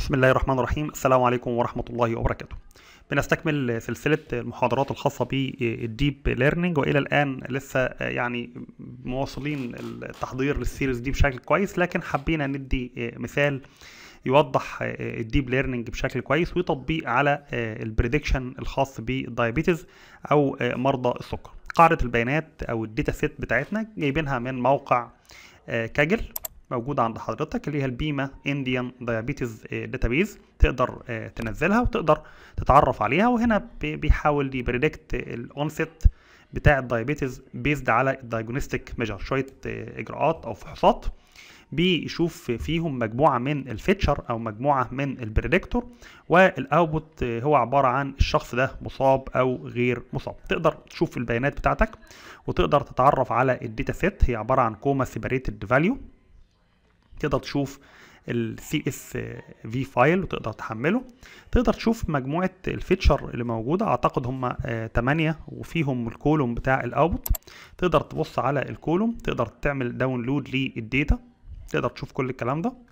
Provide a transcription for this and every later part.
بسم الله الرحمن الرحيم السلام عليكم ورحمة الله وبركاته بنستكمل سلسلة المحاضرات الخاصة بالديب ليرنينج وإلى الآن لسه يعني مواصلين التحضير للسيريز دي بشكل كويس لكن حبينا ندي مثال يوضح الديب ليرنينج بشكل كويس وتطبيق على البريدكشن الخاص بالدايابيتس أو مرضى السكر قاعدة البيانات أو الداتا سيت بتاعتنا جايبينها من موقع كاجل موجودة عند حضرتك اللي هي البيما انديان دايابيتس داتابيز تقدر تنزلها وتقدر تتعرف عليها وهنا بيحاول يبريدكت الاونست بتاع الدايابيتس بيزد على الدايجنوستيك ميجر شوية اجراءات او فحوصات بيشوف فيهم مجموعة من الفيتشر او مجموعة من البريدكتور والاوتبوت هو عبارة عن الشخص ده مصاب او غير مصاب تقدر تشوف البيانات بتاعتك وتقدر تتعرف على الداتا سيت هي عبارة عن كوما سيبريتد فاليو تقدر تشوف السي اس في فايل وتقدر تحمله تقدر تشوف مجموعة الفيتشر اللي موجودة اعتقد هم 8 وفيهم الكولوم بتاع الاوتبوت تقدر تبص على الكولوم تقدر تعمل داونلود للديتا تقدر تشوف كل الكلام ده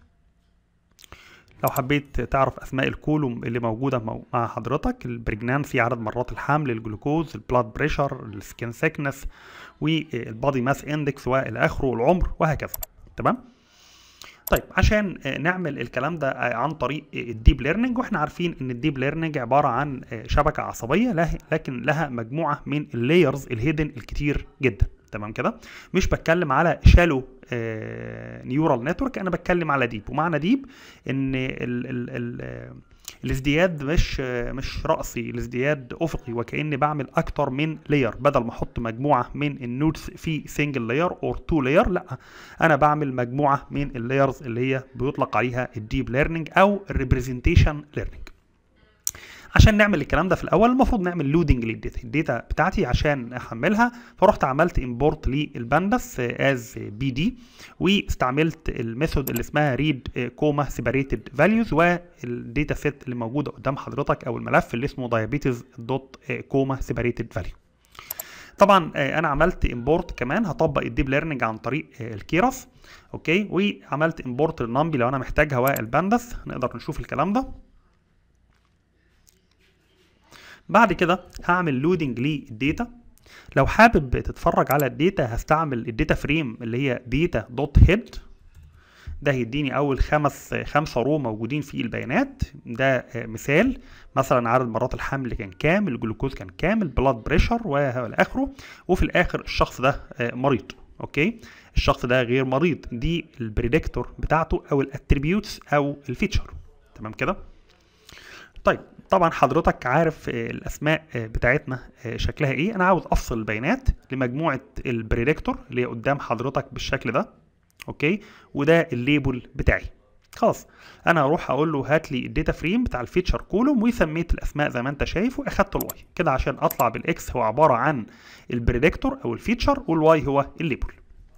لو حبيت تعرف اسماء الكولوم اللي موجوده مع حضرتك البريجنانسي عدد مرات الحمل الجلوكوز البلاد بريشر السكين سيكنس والبادي ماس اندكس والى اخره العمر وهكذا تمام طيب عشان نعمل الكلام ده عن طريق الديب ليرنينج واحنا عارفين ان الديب ليرنينج عباره عن شبكه عصبيه لكن لها مجموعه من اللايرز الهيدن الكتير جدا تمام كده مش بتكلم على شالو نيورال نتورك انا بتكلم على ديب ومعنى ديب ان ال ال ال الازدياد مش مش رأسي الازدياد افقي وكاني بعمل اكتر من لاير بدل ما احط مجموعه من النودز في سنجل لاير اور تو لاير لا انا بعمل مجموعه من اللايرز اللي هي بيطلق عليها الديب ليرنينج او الريبريزنتيشن ليرنينج عشان نعمل الكلام ده في الاول المفروض نعمل لودنج للداتا الداتا بتاعتي عشان احملها فرحت عملت امبورت للبانداس از بي دي واستعملت الميثود اللي اسمها ريد كوما سيبريتد فاليوز والداتا سيت اللي موجوده قدام حضرتك او الملف اللي اسمه diabetes دوت كوما سيبريتد فاليو طبعا انا عملت امبورت كمان هطبق الديب ليرنينج عن طريق الكيرس اوكي وعملت امبورت للنمبي لو انا محتاجها والبانداس نقدر نشوف الكلام ده بعد كده هعمل لودنج للداتا لو حابب تتفرج على الداتا هستعمل الداتا فريم اللي هي داتا دوت هيد ده هيديني اول خمس خمسة رو موجودين في البيانات ده مثال مثلا عدد مرات الحمل كان كام الجلوكوز كان كام البلاد بريشر والى اخره وفي الاخر الشخص ده مريض اوكي الشخص ده غير مريض دي البريدكتور بتاعته او الاتريبيوتس او الفيتشر تمام كده طيب طبعا حضرتك عارف الاسماء بتاعتنا شكلها ايه انا عاوز افصل البيانات لمجموعه البريدكتور اللي قدام حضرتك بالشكل ده اوكي وده الليبل بتاعي خلاص انا هروح اقول له هات لي الداتا فريم بتاع الفيتشر كولوم وسميت الاسماء زي ما انت شايف واخدت الواي كده عشان اطلع بالاكس هو عباره عن البريدكتور او الفيتشر والواي هو الليبل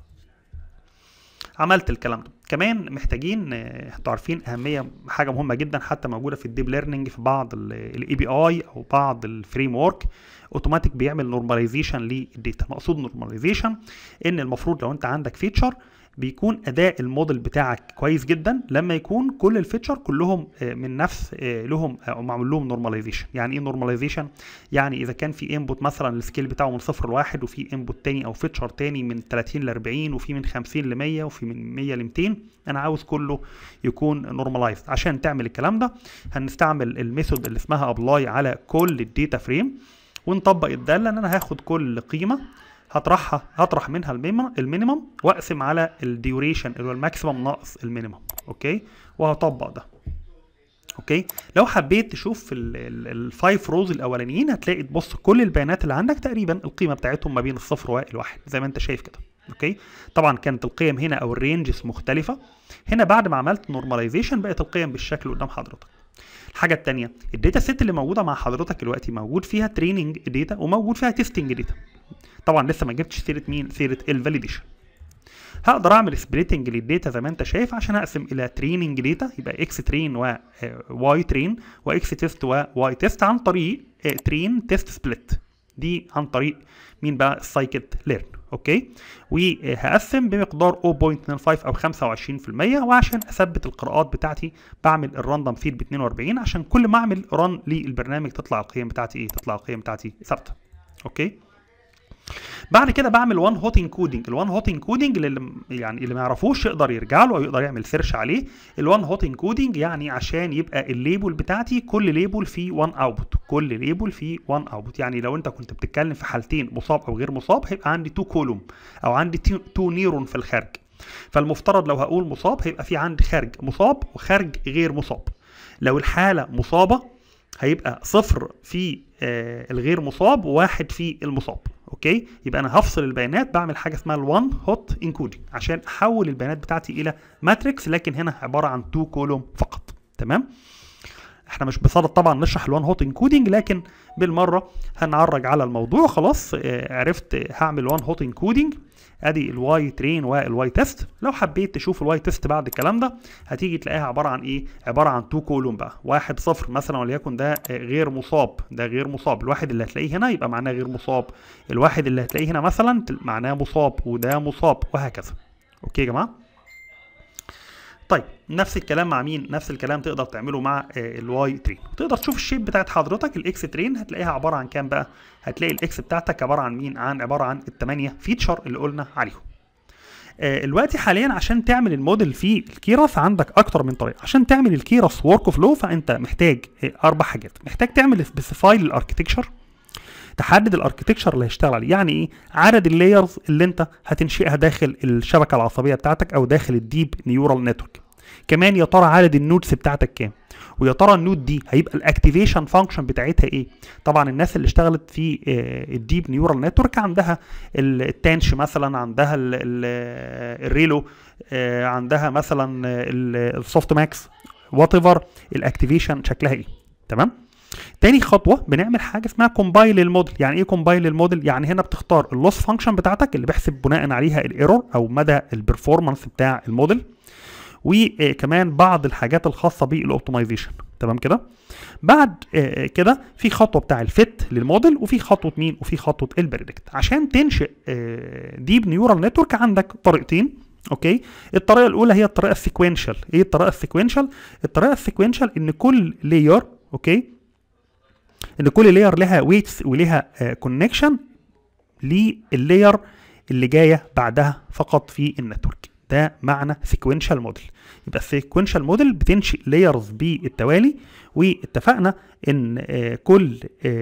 عملت الكلام ده كمان محتاجين انتوا عارفين اهميه حاجه مهمه جدا حتى موجوده في الديب ليرنينج في بعض الاي بي اي او بعض الفريم ورك اوتوماتيك بيعمل نورماليزيشن للداتا مقصود نورماليزيشن ان المفروض لو انت عندك فيتشر بيكون اداء الموديل بتاعك كويس جدا لما يكون كل الفيتشر كلهم من نفس لهم او معمول لهم نورماليزيشن يعني ايه نورماليزيشن يعني اذا كان في انبوت مثلا السكيل بتاعه من صفر لواحد وفي انبوت تاني او فيتشر تاني من 30 ل 40 وفي من 50 ل 100 وفي من 100 ل 200 انا عاوز كله يكون نورماليزد عشان تعمل الكلام ده هنستعمل الميثود اللي اسمها ابلاي على كل الداتا فريم ونطبق الداله ان انا هاخد كل قيمه هطرحها هطرح منها المينيمم واقسم على الديوريشن اللي هو الماكسيمم ناقص المينيمم اوكي وهطبق ده اوكي لو حبيت تشوف الفايف روز الاولانيين هتلاقي تبص كل البيانات اللي عندك تقريبا القيمه بتاعتهم ما بين الصفر والواحد زي ما انت شايف كده اوكي طبعا كانت القيم هنا او الرينجز مختلفه هنا بعد ما عملت نورماليزيشن بقت القيم بالشكل اللي قدام حضرتك الحاجه الثانيه الداتا سيت اللي موجوده مع حضرتك دلوقتي موجود فيها تريننج داتا وموجود فيها تيستنج داتا طبعا لسه ما جبتش سيره مين سيره الفاليديشن هقدر اعمل سبليتنج للداتا زي ما انت شايف عشان اقسم الى تريننج داتا يبقى اكس ترين وواي ترين واكس تيست وواي تيست عن طريق ترين تيست سبليت دي عن طريق مين بقى السايكت ليرن اوكي وهقسم بمقدار 0.25 او 25% وعشان اثبت القراءات بتاعتي بعمل الراندوم فيد ب 42 عشان كل ما اعمل ران للبرنامج تطلع القيم بتاعتي ايه تطلع القيم بتاعتي ثابته اوكي بعد كده بعمل وان هوت انكودنج الوان هوت انكودنج اللي يعني اللي ما يعرفوش يقدر يرجع له او يقدر يعمل سيرش عليه الوان هوت انكودنج يعني عشان يبقى الليبل بتاعتي كل ليبل فيه وان اوتبوت كل ليبل فيه وان اوتبوت يعني لو انت كنت بتتكلم في حالتين مصاب او غير مصاب هيبقى عندي تو كولوم او عندي تو نيرون في الخارج فالمفترض لو هقول مصاب هيبقى في عندي خارج مصاب وخارج غير مصاب لو الحاله مصابه هيبقى صفر في آه الغير مصاب وواحد في المصاب اوكي يبقى انا هفصل البيانات بعمل حاجه اسمها الوان هوت انكودنج عشان احول البيانات بتاعتي الى ماتريكس لكن هنا عباره عن تو كولوم فقط تمام احنا مش بصدد طبعا نشرح الوان هوت انكودنج لكن بالمره هنعرج على الموضوع خلاص آه عرفت هعمل وان هوت انكودنج ادي الواي ترين والواي تيست لو حبيت تشوف الواي تيست بعد الكلام ده هتيجي تلاقيها عباره عن ايه عباره عن تو كولوم بقى واحد صفر مثلا وليكن ده غير مصاب ده غير مصاب الواحد اللي هتلاقيه هنا يبقى معناه غير مصاب الواحد اللي هتلاقيه هنا مثلا معناه مصاب وده مصاب وهكذا اوكي يا جماعه طيب نفس الكلام مع مين نفس الكلام تقدر تعمله مع الواي ترين تقدر تشوف الشيب بتاعت حضرتك الاكس ترين هتلاقيها عباره عن كام بقى هتلاقي الاكس بتاعتك عباره عن مين عن عباره عن الثمانيه فيتشر اللي قلنا عليهم دلوقتي حاليا عشان تعمل الموديل في الكيرس عندك اكتر من طريقه عشان تعمل الكيرس ورك فلو فانت محتاج اربع حاجات محتاج تعمل سبيسيفاي للاركتكشر تحدد الاركتكشر اللي هيشتغل عليه يعني ايه عدد اللايرز اللي انت هتنشئها داخل الشبكه العصبيه بتاعتك او داخل الديب نيورال نتورك كمان يا ترى عدد النودز بتاعتك كام ويا ترى النود دي هيبقى الاكتيفيشن فانكشن بتاعتها ايه طبعا الناس اللي اشتغلت في الديب نيورال نتورك عندها التانش مثلا عندها الريلو عندها مثلا السوفت ماكس وات ايفر الاكتيفيشن شكلها ايه تمام تاني خطوه بنعمل حاجه اسمها كومبايل للموديل يعني ايه كومبايل للموديل يعني هنا بتختار اللوس فانكشن بتاعتك اللي بيحسب بناء عليها الايرور او مدى البرفورمانس بتاع الموديل وكمان بعض الحاجات الخاصه بالاوبتمايزيشن تمام كده بعد كده في خطوه بتاع الفيت للموديل وفي خطوه مين وفي خطوه البريدكت عشان تنشئ ديب نيورال نتورك عندك طريقتين اوكي الطريقه الاولى هي الطريقه السيكوينشال ايه الطريقه السيكوينشال الطريقه السيكوينشال ان كل لاير اوكي ان كل لاير لها ويتس ولها كونكشن لللاير اللي جايه بعدها فقط في النتورك ده معنى سيكوينشال موديل يبقى السيكوينشال موديل بتنشئ لايرز بالتوالي واتفقنا ان كل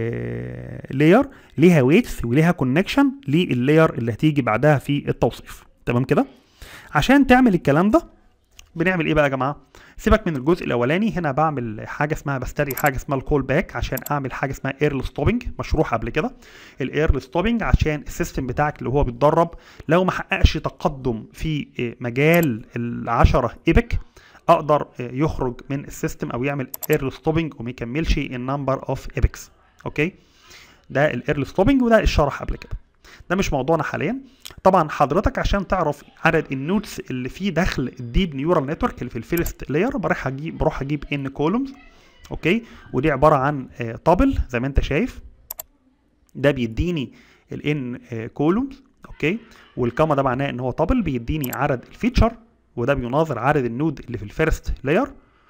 لاير ليها ويتس وليها كونكشن لللاير اللي هتيجي بعدها في التوصيف تمام كده عشان تعمل الكلام ده بنعمل ايه بقى يا جماعه سيبك من الجزء الاولاني هنا بعمل حاجه اسمها بستري حاجه اسمها الكول باك عشان اعمل حاجه اسمها ايرل ستوبنج مشروح قبل كده الايرل ستوبنج عشان السيستم بتاعك اللي هو بيتدرب لو ما حققش تقدم في مجال العشرة ايبك اقدر يخرج من السيستم او يعمل ايرل ستوبنج وما يكملش النمبر اوف ايبكس اوكي ده الايرل ستوبنج وده الشرح قبل كده ده مش موضوعنا حاليا طبعا حضرتك عشان تعرف عدد النودز اللي فيه داخل الديب نيورال نتورك اللي في الفيرست لاير بروح اجيب بروح اجيب ان كولومز اوكي ودي عباره عن طابل زي ما انت شايف ده بيديني الان كولومز اوكي والكاما ده معناه ان هو طابل بيديني عدد الفيتشر وده بيناظر عدد النود اللي في الفيرست لاير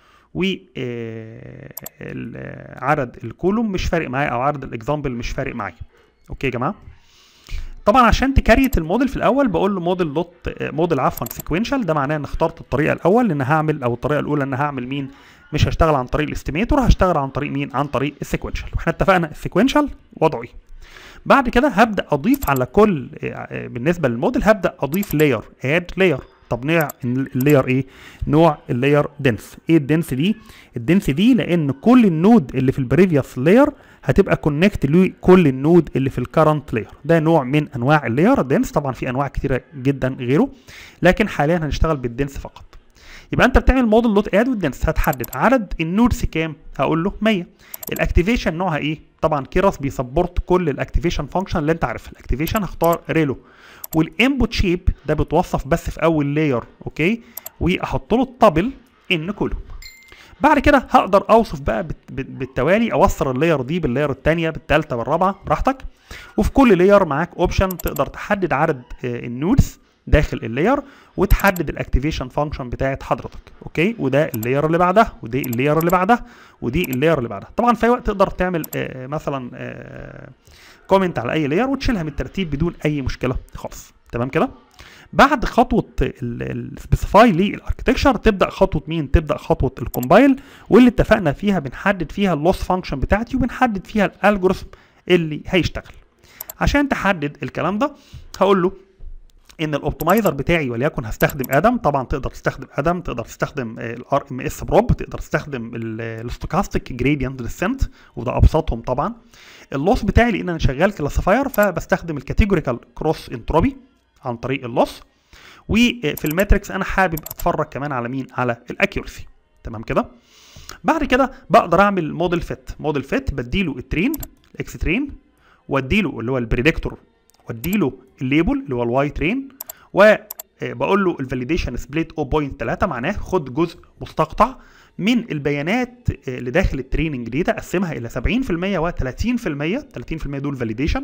وعدد الكولوم مش فارق معايا او عدد الاكزامبل مش فارق معايا اوكي يا جماعه طبعا عشان تكريت الموديل في الاول بقول له موديل دوت موديل عفوا سيكوينشال ده معناه ان اخترت الطريقه الاول ان هعمل او الطريقه الاولى ان هعمل مين مش هشتغل عن طريق الاستيميتور هشتغل عن طريق مين عن طريق السيكوينشال واحنا اتفقنا السيكوينشال وضعه ايه بعد كده هبدا اضيف على كل بالنسبه للموديل هبدا اضيف لاير اد لاير طب نوع اللاير ايه نوع اللاير دنس ايه الدنس دي الدنس دي لان كل النود اللي في البريفيوس لاير هتبقى كونكت لكل النود اللي في الكرنت لاير ده نوع من انواع اللاير دنس طبعا في انواع كتيره جدا غيره لكن حاليا هنشتغل بالدنس فقط يبقى انت بتعمل موديل دوت اد والدنس هتحدد عدد النودز كام هقول له 100 الاكتيفيشن نوعها ايه طبعا كيرس بيسبورت كل الاكتيفيشن فانكشن اللي انت عارفها الاكتيفيشن هختار ريلو والانبوت شيب ده بتوصف بس في اول لاير اوكي واحط له الطابل ان كولوم بعد كده هقدر اوصف بقى بالتوالي اوصل اللاير دي باللاير الثانيه بالثالثه بالرابعه براحتك وفي كل لاير معاك اوبشن تقدر تحدد عدد النودز داخل اللاير وتحدد الاكتيفيشن فانكشن بتاعت حضرتك اوكي وده اللاير اللي بعدها ودي اللاير اللي بعدها ودي اللاير اللي بعدها طبعا في اي وقت تقدر تعمل آه مثلا آه كومنت على اي لاير وتشيلها من الترتيب بدون اي مشكله خالص تمام كده بعد خطوه السبيسيفاي للاركتكشر تبدا خطوه مين تبدا خطوه الكومبايل واللي اتفقنا فيها بنحدد فيها اللوس فانكشن بتاعتي وبنحدد فيها الالجوريثم اللي هيشتغل عشان تحدد الكلام ده هقول له ان الاوبتمايزر بتاعي وليكن هستخدم ادم طبعا تقدر تستخدم ادم تقدر تستخدم الار ام اس بروب تقدر تستخدم الستوكاستيك جريدينت ديسنت وده ابسطهم طبعا اللوس بتاعي لان انا شغال كلاسيفاير فبستخدم الكاتيجوريكال كروس انتروبي عن طريق اللوس وفي الماتريكس انا حابب اتفرج كمان على مين على الاكيورسي تمام كده بعد كده بقدر اعمل موديل فيت موديل فيت بديله الترين الاكس ترين واديله اللي هو البريدكتور واديله الليبل اللي هو الواي ترين وبقول له الفاليديشن سبليت 0.3 معناه خد جزء مستقطع من البيانات اللي داخل التريننج داتا قسمها الى 70% و30% 30% دول فاليديشن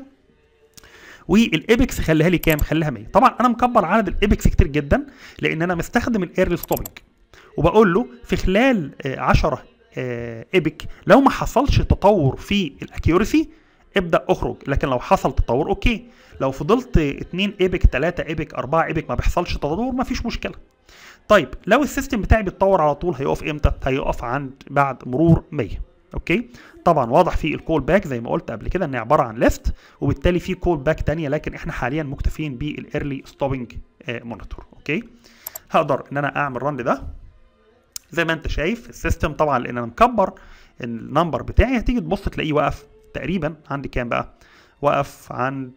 والابكس خليها لي كام خليها 100 طبعا انا مكبر عدد الابكس كتير جدا لان انا مستخدم الايرلي ستوبنج وبقول له في خلال 10 ابك لو ما حصلش تطور في الاكيورسي ابدا اخرج لكن لو حصل تطور اوكي لو فضلت 2 ايبك 3 ايبك 4 ايبك ما بيحصلش تطور مفيش مشكله طيب لو السيستم بتاعي بيتطور على طول هيقف امتى هيقف عند بعد مرور 100 اوكي طبعا واضح في الكول باك زي ما قلت قبل كده ان عباره عن ليست وبالتالي في كول باك ثانيه لكن احنا حاليا مكتفين بالايرلي ستوبنج مونيتور اوكي هقدر ان انا اعمل رن ده زي ما انت شايف السيستم طبعا لان انا مكبر النمبر بتاعي هتيجي تبص تلاقيه واقف تقريبا عندي كام بقى واقف عند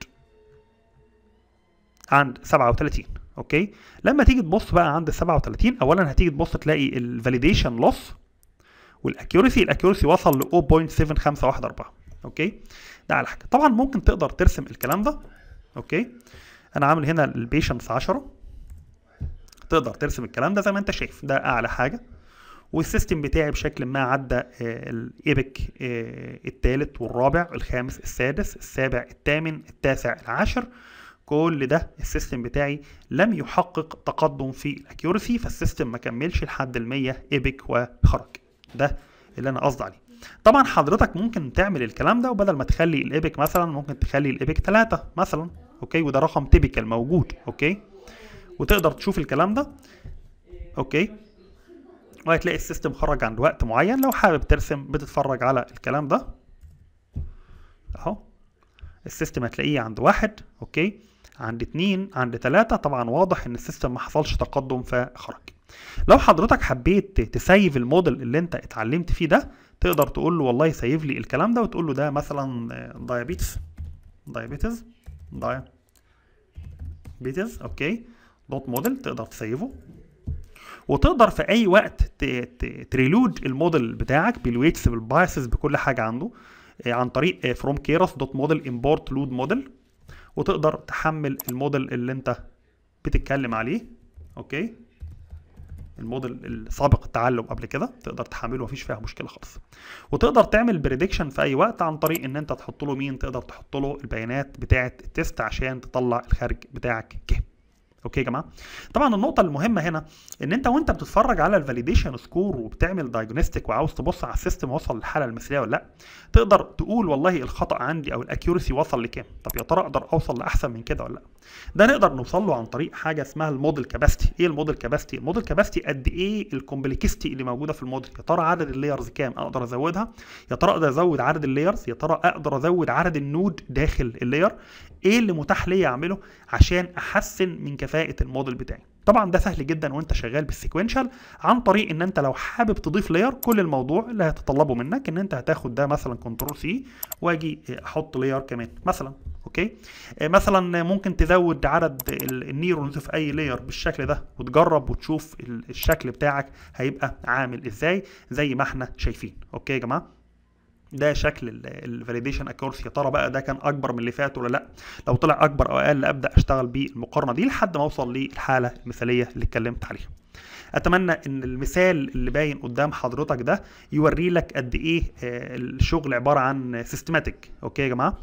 عند 37 اوكي لما تيجي تبص بقى عند 37 اولا هتيجي تبص تلاقي الفاليديشن لوس والاكيورسي الاكيورسي وصل ل 0.7514 اوكي ده على حاجه طبعا ممكن تقدر ترسم الكلام ده اوكي انا عامل هنا البيشنس 10 تقدر ترسم الكلام ده زي ما انت شايف ده اعلى حاجه والسيستم بتاعي بشكل ما عدى الايبك الثالث والرابع الخامس السادس السابع الثامن التاسع العاشر كل ده السيستم بتاعي لم يحقق تقدم في الاكيورسي فالسيستم ما كملش لحد ال 100 ايبك وخرج ده اللي انا قصدي عليه طبعا حضرتك ممكن تعمل الكلام ده وبدل ما تخلي الايبك مثلا ممكن تخلي الايبك 3 مثلا اوكي وده رقم تيبيكال موجود اوكي وتقدر تشوف الكلام ده اوكي وهتلاقي السيستم خرج عند وقت معين لو حابب ترسم بتتفرج على الكلام ده اهو السيستم هتلاقيه عند واحد اوكي عند اتنين عند تلاتة طبعا واضح ان السيستم ما حصلش تقدم فخرج لو حضرتك حبيت تسيف الموديل اللي انت اتعلمت فيه ده تقدر تقول له والله سيف لي الكلام ده وتقول له ده مثلا دايابيتس دايابيتس دايابيتس اوكي دوت موديل تقدر تسيفه وتقدر في اي وقت تريلود الموديل بتاعك بالويتس بالبايسز بكل حاجه عنده عن طريق فروم كيرس دوت موديل امبورت لود موديل وتقدر تحمل الموديل اللي انت بتتكلم عليه اوكي الموديل السابق التعلم قبل كده تقدر تحمله مفيش فيها مشكله خالص وتقدر تعمل بريدكشن في اي وقت عن طريق ان انت تحط له مين تقدر تحط له البيانات بتاعه التيست عشان تطلع الخارج بتاعك كام اوكي يا جماعه طبعا النقطه المهمه هنا ان انت وانت بتتفرج على الفاليديشن سكور وبتعمل دايجنوستيك وعاوز تبص على السيستم وصل للحاله المثاليه ولا لا تقدر تقول والله الخطا عندي او الاكيورسي وصل لكام طب يا ترى اقدر اوصل لاحسن من كده ولا لا ده نقدر نوصل له عن طريق حاجه اسمها الموديل كاباسيتي ايه الموديل كاباسيتي الموديل كاباسيتي قد ايه الكومبلكستي اللي موجوده في الموديل يا ترى عدد اللايرز كام اقدر ازودها يا ترى اقدر ازود عدد اللايرز يا ترى اقدر ازود عدد النود داخل اللاير ايه اللي متاح ليا اعمله عشان احسن من كفاءه الموديل بتاعي طبعا ده سهل جدا وانت شغال بالسيكوينشال عن طريق ان انت لو حابب تضيف لاير كل الموضوع اللي هتطلبه منك ان انت هتاخد ده مثلا كنترول سي واجي احط لاير كمان مثلا اوكي مثلا ممكن تزود عدد النيرونز في اي لاير بالشكل ده وتجرب وتشوف الشكل بتاعك هيبقى عامل ازاي زي ما احنا شايفين اوكي يا جماعه ده شكل الفاليديشن اكورسي يا ترى بقى ده كان اكبر من اللي فات ولا لا لو طلع اكبر او اقل ابدا اشتغل بالمقارنه دي لحد ما اوصل للحاله المثاليه اللي اتكلمت عليها اتمنى ان المثال اللي باين قدام حضرتك ده يوري لك قد ايه آه، الشغل عباره عن سيستماتيك اوكي يا جماعه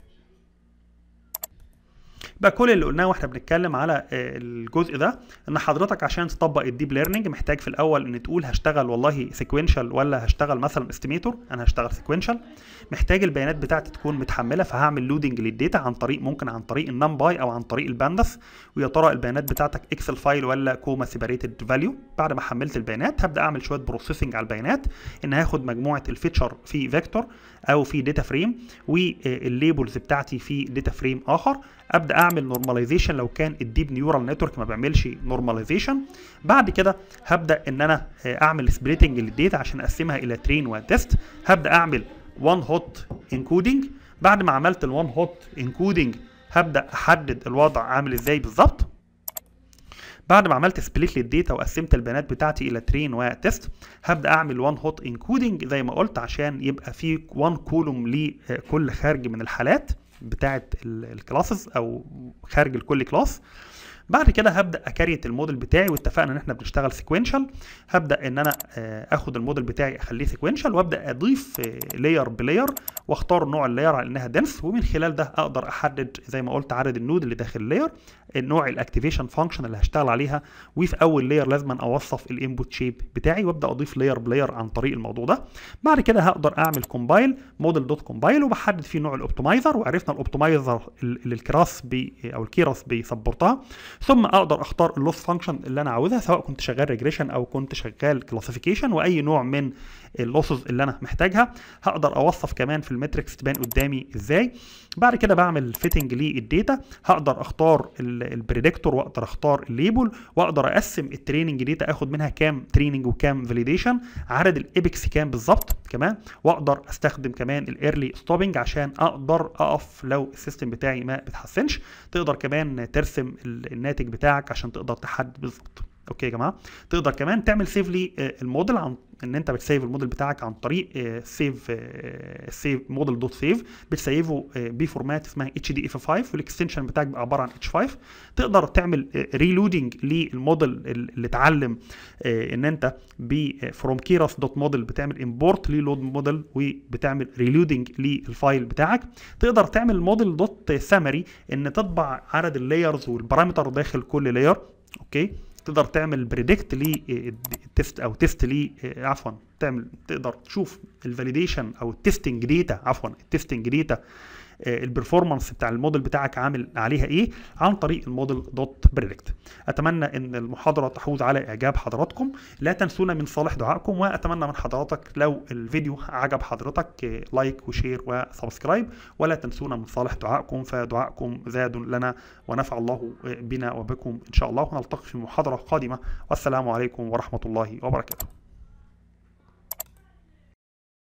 بقى كل اللي قلناه واحنا بنتكلم على آه، الجزء ده ان حضرتك عشان تطبق الديب ليرنينج محتاج في الاول ان تقول هشتغل والله سيكوينشال ولا هشتغل مثلا استيميتور انا هشتغل سيكوينشال محتاج البيانات بتاعتي تكون متحمله فهعمل لودنج للداتا عن طريق ممكن عن طريق النمباي او عن طريق البانداس ويا ترى البيانات بتاعتك اكسل فايل ولا كوما سيبريتد فاليو بعد ما حملت البيانات هبدا اعمل شويه بروسيسنج على البيانات ان هاخد مجموعه الفيتشر في فيكتور او في داتا فريم والليبلز بتاعتي في داتا فريم اخر ابدا اعمل نورماليزيشن لو كان الديب نيورال نتورك ما بيعملش نورماليزيشن بعد كده هبدا ان انا آه، اعمل سبليتنج للداتا عشان اقسمها الى ترين وتست هبدا اعمل وان هوت انكودنج بعد ما عملت الوان هوت انكودنج هبدا احدد الوضع عامل ازاي بالظبط بعد ما عملت سبليت للداتا وقسمت البيانات بتاعتي الى ترين وتست هبدا اعمل وان هوت انكودنج زي ما قلت عشان يبقى في وان كولوم لكل خارج من الحالات بتاعه الكلاسز او خارج لكل كلاس بعد كده هبدا اكريت الموديل بتاعي واتفقنا ان احنا بنشتغل سيكوينشال هبدا ان انا آه، اخد الموديل بتاعي اخليه سيكوينشال وابدا اضيف لاير بلاير واختار نوع اللاير على انها دنس ومن خلال ده اقدر احدد زي ما قلت عدد النود اللي داخل اللاير النوع الاكتيفيشن فانكشن اللي هشتغل عليها وفي اول لاير لازم اوصف الانبوت شيب بتاعي وابدا اضيف لاير بلاير عن طريق الموضوع ده بعد كده هقدر اعمل كومبايل موديل دوت كومبايل وبحدد فيه نوع الاوبتمايزر وعرفنا الاوبتمايزر اللي الكراس بي او الكيراس بيسبورتها ثم اقدر اختار اللوس فانكشن اللي انا عاوزها سواء كنت شغال ريجريشن او كنت شغال كلاسيفيكيشن واي نوع من اللوسز اللي انا محتاجها هقدر اوصف كمان في المتركس تبان قدامي ازاي بعد كده بعمل فيتنج للداتا هقدر اختار البريدكتور واقدر اختار الليبل واقدر اقسم التريننج داتا اخد منها كام تريننج وكام فاليديشن عدد الابكس كام بالظبط كمان واقدر استخدم كمان الايرلي ستوبنج عشان اقدر اقف لو السيستم بتاعي ما بتحسنش تقدر كمان ترسم الناتج بتاعك عشان تقدر تحدد بالظبط اوكي يا جماعه تقدر كمان تعمل سيف لي الموديل عن ان انت بتسيف الموديل بتاعك عن طريق سيف سيف موديل دوت سيف بتسيفه بفورمات اسمها اتش دي اف 5 والاكستنشن بتاعك بيبقى عباره عن اتش 5 تقدر تعمل ريلودنج للموديل اللي اتعلم آه، ان انت فروم كيراس دوت موديل بتعمل امبورت للود موديل وبتعمل ريلودنج للفايل بتاعك تقدر تعمل موديل دوت سامري ان تطبع عدد اللايرز والبارامتر داخل كل لاير اوكي تقدر تعمل بريدكت للتست او تيست لي عفوا تعمل تقدر تشوف الفاليديشن او التستنج داتا عفوا التستنج داتا البرفورمانس بتاع الموديل بتاعك عامل عليها ايه عن طريق الموديل دوت بريدكت اتمنى ان المحاضره تحوز على اعجاب حضراتكم لا تنسونا من صالح دعائكم واتمنى من حضرتك لو الفيديو عجب حضرتك لايك وشير وسبسكرايب ولا تنسونا من صالح دعائكم فدعائكم زاد لنا ونفع الله بنا وبكم ان شاء الله ونلتقي في محاضره قادمه والسلام عليكم ورحمه الله وبركاته